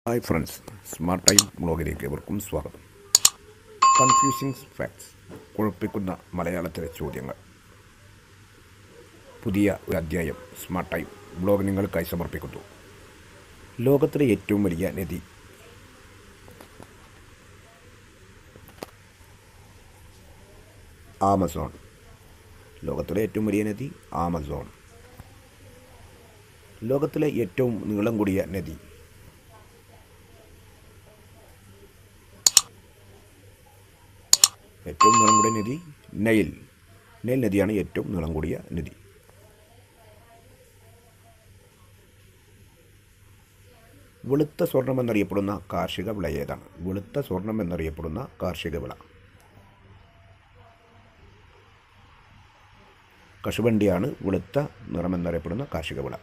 hi friends smart time ബ്ലോഗിലേക്ക് ഏവർക്കും സ്വാഗതം കൺഫ്യൂസിങ് ഫാക്ട്സ് കുഴപ്പിക്കുന്ന മലയാളത്തിലെ ചോദ്യങ്ങൾ പുതിയ ഒരു അധ്യായം സ്മാർട്ട് ടൈം ബ്ലോഗ് നിങ്ങൾക്കായി സമർപ്പിക്കുന്നു ലോകത്തിലെ ഏറ്റവും വലിയ നദി ആമസോൺ ലോകത്തിലെ ഏറ്റവും വലിയ നദി ആമസോൺ ലോകത്തിലെ ഏറ്റവും നീളം കൂടിയ നദി ഏറ്റവും നീളം കൂടിയ നദി നൈൽ നൈൽ നദിയാണ് ഏറ്റവും നീളം കൂടിയ നദി വെളുത്ത സ്വർണം എന്നറിയപ്പെടുന്ന കാർഷിക വിള ഏതാണ് വെളുത്ത സ്വർണം എന്നറിയപ്പെടുന്ന കാർഷിക വിള കശുവണ്ടിയാണ് വെളുത്ത നിറമെന്നറിയപ്പെടുന്ന കാർഷിക വിള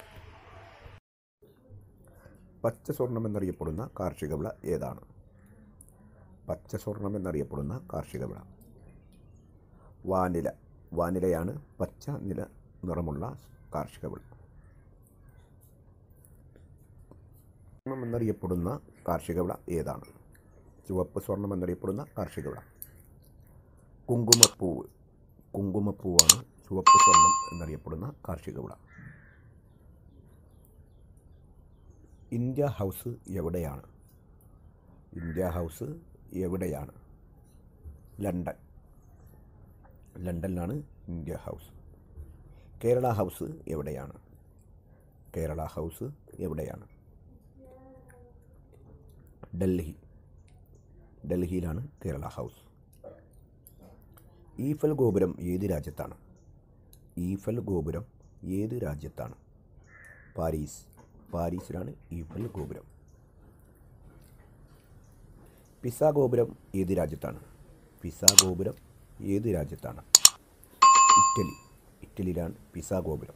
പച്ച സ്വർണം എന്നറിയപ്പെടുന്ന കാർഷിക വിള ഏതാണ് പച്ച സ്വർണം എന്നറിയപ്പെടുന്ന കാർഷിക വിള വാനില വാനിലയാണ് പച്ച നില നിറമുള്ള കാർഷിക വിള സ്വർണം എന്നറിയപ്പെടുന്ന കാർഷിക വിള ഏതാണ് ചുവപ്പ് സ്വർണം എന്നറിയപ്പെടുന്ന കാർഷിക വിള കുങ്കുമപ്പൂവ് കുങ്കുമപ്പൂവാണ് ചുവപ്പ് സ്വർണം എന്നറിയപ്പെടുന്ന കാർഷിക വിള ഇന്ത്യ ഹൗസ് എവിടെയാണ് ഇന്ത്യ ഹൗസ് എവിടെയാണ് ലണ്ടൻ ലണ്ടനിലാണ് ഇന്ത്യ ഹൗസ് കേരള ഹൗസ് എവിടെയാണ് കേരള ഹൗസ് എവിടെയാണ് ഡൽഹി ഡൽഹിയിലാണ് കേരള ഹൗസ് ഈഫൽ ഗോപുരം ഏത് രാജ്യത്താണ് ഈഫൽ ഗോപുരം ഏത് രാജ്യത്താണ് പാരീസ് പാരീസിലാണ് ഈഫൽ ഗോപുരം പിസ ഗോപുരം ഏത് രാജ്യത്താണ് പിസ ഗോപുരം ഏത് രാജ്യത്താണ് ഇറ്റലി ഇറ്റലിയിലാണ് പിസ ഗോപുരം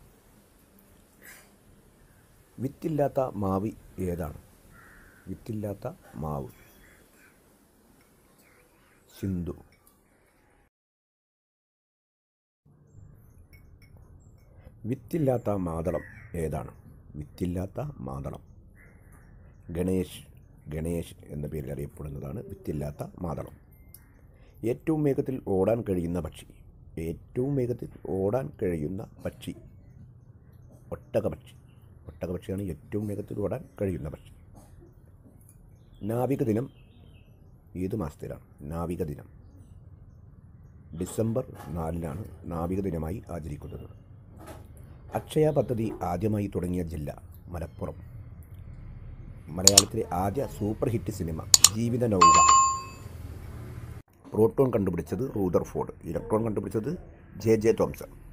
വിത്തില്ലാത്ത മാവ് ഏതാണ് വിത്തില്ലാത്ത മാവ് സിന്ധു വിത്തില്ലാത്ത മാതളം ഏതാണ് വിത്തില്ലാത്ത മാതളം ഗണേഷ് ഗണേഷ് എന്ന പേരിൽ അറിയപ്പെടുന്നതാണ് വിത്തില്ലാത്ത മാതളം ഏറ്റവും വേഗത്തിൽ ഓടാൻ കഴിയുന്ന പക്ഷി ഏറ്റവും വേഗത്തിൽ ഓടാൻ കഴിയുന്ന പക്ഷി ഒട്ടകപക്ഷി ഒട്ടകപക്ഷിയാണ് ഏറ്റവും വേഗത്തിൽ ഓടാൻ കഴിയുന്ന പക്ഷി നാവിക ദിനം ഏത് മാസത്തിലാണ് നാവിക ദിനം ഡിസംബർ നാലിനാണ് നാവിക ദിനമായി ആചരിക്കുന്നത് അക്ഷയ പദ്ധതി ആദ്യമായി തുടങ്ങിയ ജില്ല മലപ്പുറം മലയാളത്തിലെ ആദ്യ super hit cinema Jeevitha Nauka proton കണ്ടുപിടിച്ചത് റൂദർഫോർഡ് ഇലക്ട്രോൺ കണ്ടുപിടിച്ചത് ജെ ജെ തോംസൺ